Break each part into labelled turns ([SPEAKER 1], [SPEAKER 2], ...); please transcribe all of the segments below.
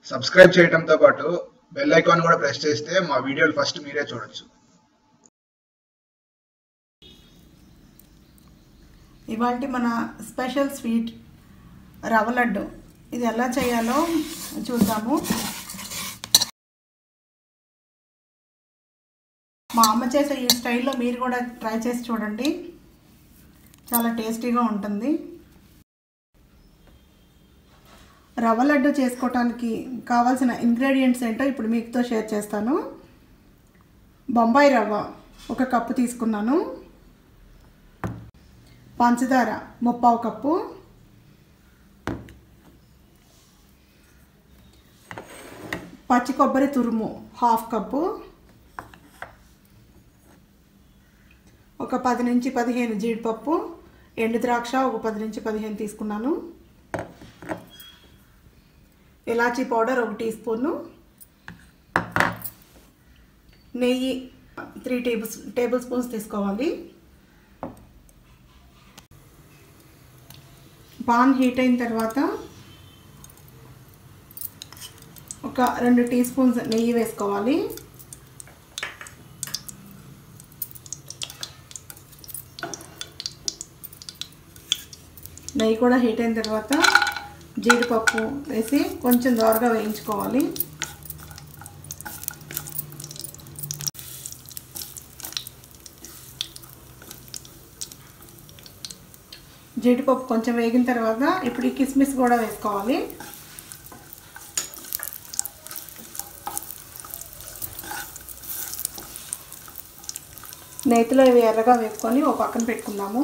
[SPEAKER 1] subscribe చేయడంతో పాటు bell icon కూడా ప్రెస్ చేస్తే మా వీడియోలు ఫస్ట్ మీరే చూడొచ్చు
[SPEAKER 2] ఇవాళ మన స్పెషల్ స్వీట్ రవ్వ లడ్డు ఇది ఎలా చేయాలో చూద్దాము మా అమ్మ చేసే ఈ స్టైల్లో మీరు కూడా ట్రై చేసి చూడండి చాలా టేస్టీగా ఉంటుంది రవ్వ లడ్డు చేసుకోవటానికి కావాల్సిన ఇంగ్రీడియంట్స్ ఏంటో ఇప్పుడు మీతో షేర్ చేస్తాను బొంబాయి రవ్వ ఒక కప్పు తీసుకున్నాను పంచదార ముప్పావు కప్పు పచ్చి కొబ్బరి తురుము హాఫ్ కప్పు ఒక పది నుంచి పదిహేను జీడిపప్పు ఎండు ద్రాక్ష ఒక పది నుంచి పదిహేను తీసుకున్నాను ఇలాచీ పౌడర్ ఒక టీ స్పూను నెయ్యి త్రీ టేబుల్ టేబుల్ స్పూన్స్ తీసుకోవాలి పాన్ హీట్ అయిన తర్వాత ఒక రెండు టీ స్పూన్స్ నెయ్యి వేసుకోవాలి నెయ్యి కూడా హీట్ అయిన తర్వాత జీడిపప్పు వేసి కొంచెం దోరగా వేయించుకోవాలి జీడిపప్పు కొంచెం వేగిన తర్వాత ఇప్పుడు ఈ కిస్మిస్ కూడా వేసుకోవాలి నేతిలో ఇవి ఎర్రగా వేసుకొని ఓ పక్కన పెట్టుకుందాము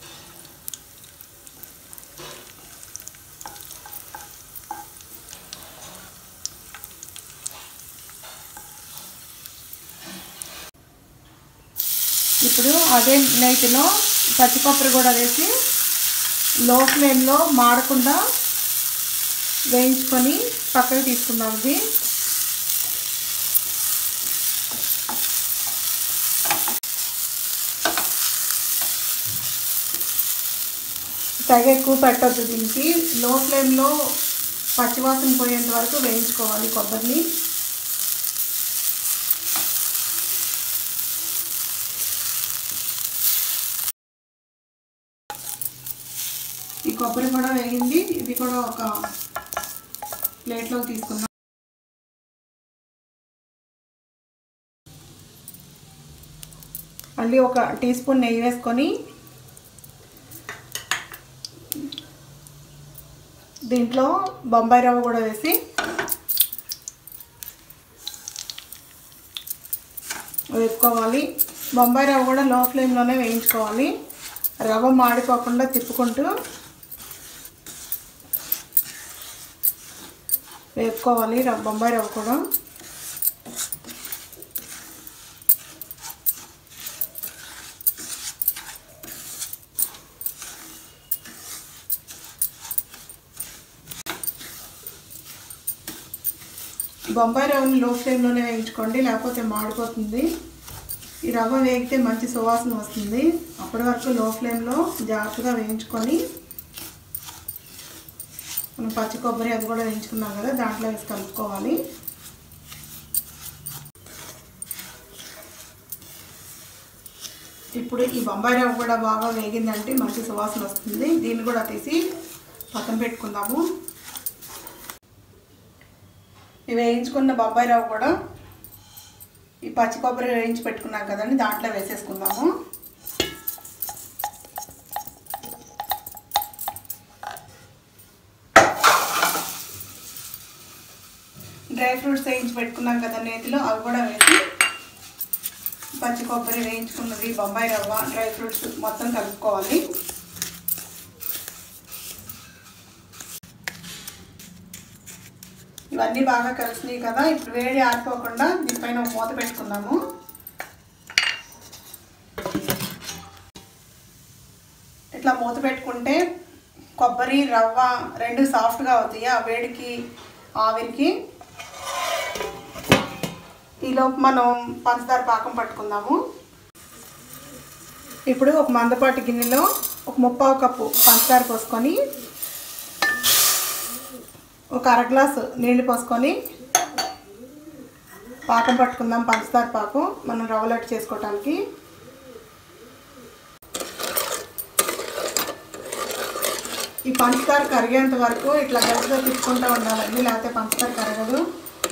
[SPEAKER 2] ఇప్పుడు అదే నేతిలో పచ్చికొబ్బరి కూడా వేసి లో ఫ్లేమ్లో మాడకుండా వేయించుకొని పక్కకి తీసుకుందాం ఇది తెగ ఎక్కువ పెట్టద్దు దీనికి లో ఫ్లేమ్లో పచ్చివాసన పోయేంత వరకు వేయించుకోవాలి కొబ్బరిని ఈ కొబ్బరి కూడా వేగింది ఇది కూడా ఒక ప్లేట్లోకి తీసుకుందాం మళ్ళీ ఒక టీ స్పూన్ నెయ్యి వేసుకొని దీంట్లో బొంబాయి రవ్వ కూడా వేసి వేసుకోవాలి బొంబాయి రవ్వ కూడా లో ఫ్లేమ్లోనే వేయించుకోవాలి రవ్వ మాడిపోకుండా తిప్పుకుంటూ వేపుకోవాలి రవ్వ బొంబాయి రవ్వ కూడా బొంబాయి రవ్వని లో ఫ్లేమ్లోనే వేయించుకోండి లేకపోతే మాడిపోతుంది ఈ రవ్వ వేగితే మంచి సువాసన వస్తుంది అప్పటి వరకు లో ఫ్లేమ్లో జాగ్రత్తగా వేయించుకొని మనం పచ్చి కొబ్బరి అది కూడా వేయించుకున్నాం కదా దాంట్లో వేసి కలుపుకోవాలి ఇప్పుడు ఈ బొంబాయి రవ్వ కూడా బాగా వేగిందంటే మంచి సువాసన వస్తుంది దీన్ని కూడా తీసి పక్కన పెట్టుకుందాము ఇవి వేయించుకున్న బొంబాయి రవ్వ కూడా ఈ పచ్చి కొబ్బరి వేయించి పెట్టుకున్నాం కదండి దాంట్లో వేసేసుకుందాము డ్రై ఫ్రూట్స్ వేయించి పెట్టుకున్నాం కదా నేతిలో అవి కూడా వేసి పచ్చి కొబ్బరి వేయించుకున్నది బొంబాయి రవ్వ డ్రై ఫ్రూట్స్ మొత్తం కలుపుకోవాలి ఇవన్నీ బాగా కలిసినాయి కదా ఇప్పుడు వేడి ఆరిపోకుండా దీనిపైన ఒక మూత పెట్టుకుందాము ఇట్లా మూత పెట్టుకుంటే కొబ్బరి రవ్వ రెండు సాఫ్ట్గా అవుతాయి ఆ వేడికి ఆవిరికి ఈలోపు మనం పంచదార పాకం పట్టుకుందాము ఇప్పుడు ఒక మందపాటి గిన్నెలో ఒక ముప్పావు కప్పు పంచదార పోసుకొని ఒక అర గ్లాసు నీళ్ళు పోసుకొని పాకం పట్టుకుందాం పంచదార పాకం మనం రవ్వ లడ్డు చేసుకోవటానికి ఈ పంచదార కరిగేంత వరకు ఇట్లా గట్టిగా తిప్పుకుంటూ ఉండాలండి లేకపోతే పంచదార కరగదు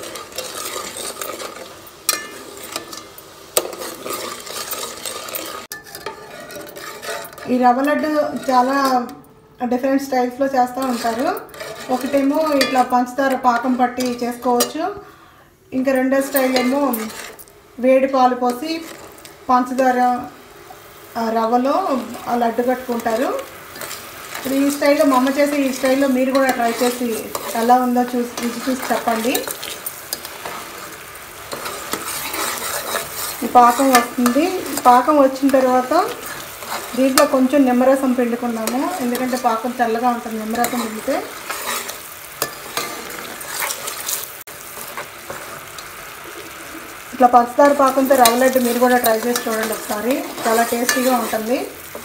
[SPEAKER 2] ఈ రవ్వ లడ్డు చాలా డిఫరెంట్ స్టైల్స్లో చేస్తూ ఉంటారు ఒకటేమో ఇట్లా పంచదార పాకం పట్టి చేసుకోవచ్చు ఇంకా రెండో స్టైల్ ఏమో వేడి పాలు పోసి పంచదార ఆ రవ్వలో ఆ లడ్డు కట్టుకుంటారు ఇప్పుడు ఈ స్టైల్లో మా అమ్మ చేసే ఈ స్టైల్లో మీరు కూడా ట్రై చేసి ఎలా ఉందో చూసి రుచి చూసి చెప్పండి ఈ పాకం వస్తుంది ఈ పాకం వచ్చిన తర్వాత దీంట్లో కొంచెం నిమ్మరసం పిండుకున్నాము ఎందుకంటే పాకం తెల్లగా ఉంటుంది నిమ్మరసం పిండితే ఇట్లా పంచదార పాకంతో రవ్వ లడ్డు మీరు కూడా ట్రై చేసి చూడండి ఒకసారి చాలా టేస్టీగా ఉంటుంది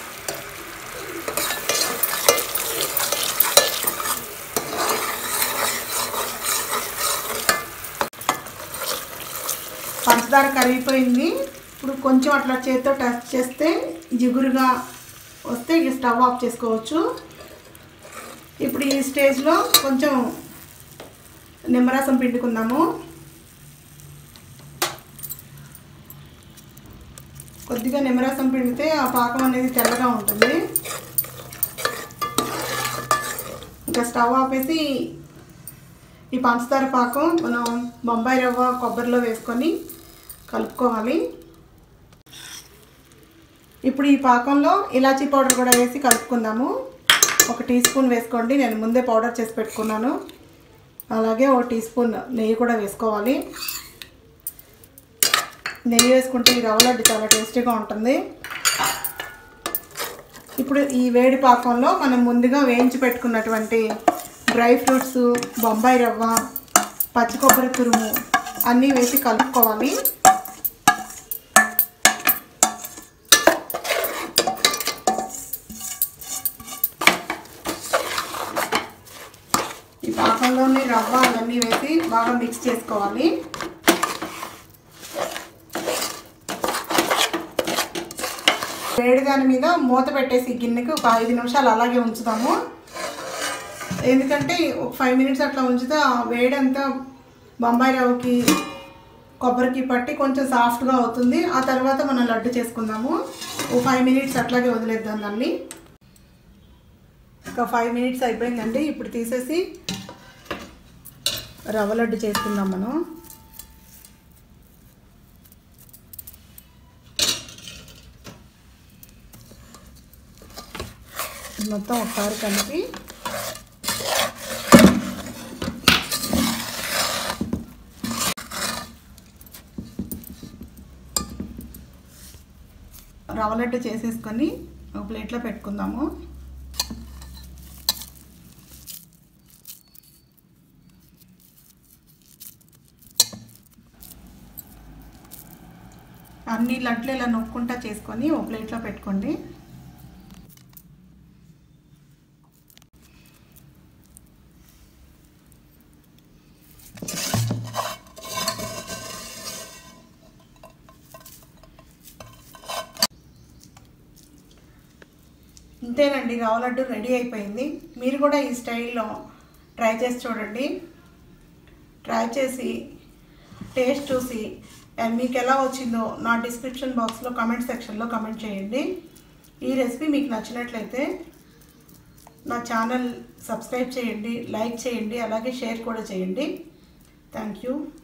[SPEAKER 2] పంచదార కరిగిపోయింది ఇప్పుడు కొంచెం అట్లా చేతితో టచ్ చేస్తే జిగురుగా వస్తే ఇక స్టవ్ ఆఫ్ చేసుకోవచ్చు ఇప్పుడు ఈ స్టేజ్లో కొంచెం నిమ్మరసం పిండుకుందాము కొద్దిగా నిమ్మరసం పిండితే ఆ పాకం అనేది తెల్లగా ఉంటుంది ఇంకా స్టవ్ ఆపేసి ఈ పంచదార పాకం మనం బొంబాయి రవ్వ కొబ్బరిలో వేసుకొని కలుపుకోవాలి ఇప్పుడు ఈ పాకంలో ఇలాచీ పౌడర్ కూడా వేసి కలుపుకుందాము ఒక టీ స్పూన్ వేసుకోండి నేను ముందే పౌడర్ చేసి పెట్టుకున్నాను అలాగే ఒక టీ స్పూన్ నెయ్యి కూడా వేసుకోవాలి నెయ్యి వేసుకుంటే ఈ రవ్వ లడ్డు చాలా టేస్టీగా ఉంటుంది ఇప్పుడు ఈ వేడి పాకంలో మనం ముందుగా వేయించి పెట్టుకున్నటువంటి డ్రై ఫ్రూట్స్ బొంబాయి రవ్వ పచ్చి కొబ్బరి తురుము అన్నీ వేసి కలుపుకోవాలి ఈ పాకంలోని రవ్వ అవన్నీ వేసి బాగా మిక్స్ చేసుకోవాలి వేడి దాని మీద మూత పెట్టేసి గిన్నెకి ఒక ఐదు నిమిషాలు అలాగే ఉంచుతాము ఎందుకంటే ఒక ఫైవ్ మినిట్స్ అట్లా ఉంచితే ఆ వేడి అంతా బొంబాయి రవ్వకి కొబ్బరికి పట్టి కొంచెం సాఫ్ట్గా అవుతుంది ఆ తర్వాత మనం లడ్డు చేసుకుందాము ఒక ఫైవ్ మినిట్స్ అట్లాగే వదిలేద్దాం దాన్ని ఒక ఫైవ్ మినిట్స్ అయిపోయిందండి ఇప్పుడు తీసేసి రవ్వ లడ్డు చేసుకుందాం మనం మొత్తం ఒకసారి కలిపి రవ్వ లడ్డు చేసేసుకొని ఒక ప్లేట్లో పెట్టుకుందాము అన్ని లడ్లు ఇలా నొక్కుంటా చేసుకొని ఒక ప్లేట్లో పెట్టుకోండి ఇంతేనండి రవ్వ లడ్డు రెడీ అయిపోయింది మీరు కూడా ఈ స్టైల్లో ట్రై చేసి చూడండి ట్రై చేసి టేస్ట్ చూసి అండ్ మీకు ఎలా వచ్చిందో నా డిస్క్రిప్షన్ బాక్స్లో కమెంట్ సెక్షన్లో కమెంట్ చేయండి ఈ రెసిపీ మీకు నచ్చినట్లయితే నా ఛానల్ సబ్స్క్రైబ్ చేయండి లైక్ చేయండి అలాగే షేర్ కూడా చేయండి థ్యాంక్ యూ